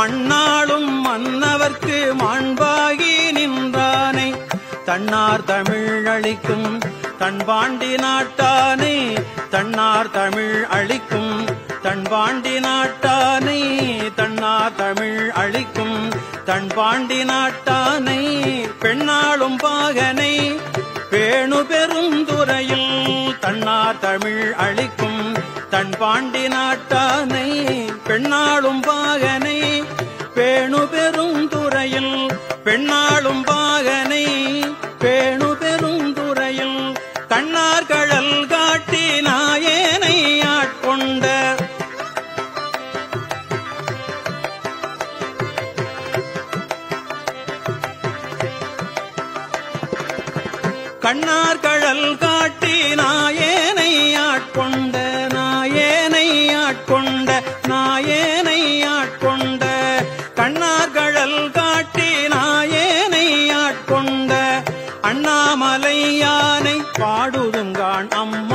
மண்ணாளும் மன்னவர்க்கு மாண்பாகி நின்றானை தன்னார் தமிழ் அளிக்கும் தன்பாண்டி நாட்டானை தன்னார் தமிழ் அளிக்கும் தன்பாண்டி நாட்டானை தன்னார் தமிழ் அளிக்கும் தன்பாண்டி நாட்டானை பெண்ணாளும் பாகனை பேணு பெரும் துறையில் தன்னார் தமிழ் அளிக்கும் தன் பாண்டி நாட்டானை பெண்ணாளும் பாகனை பேணு பெரும் துறையில் பெண்ணாளும் பாகனை பேணு பெரும் துறையில் கண்ணார் கழல் காட்டி நாயேனை ஆட்கொண்ட கண்ணார் கழல் காட்டி நாயேனை ஆட்கொண்ட நாயேனை ஆட்கொண்ட நாயேனை ஆட்கொண்ட கண்ணார் கழல் காட்டி நாயேனை ஆட்கொண்ட அண்ணாமலை யானை பாடுதுங்கான் அம்மா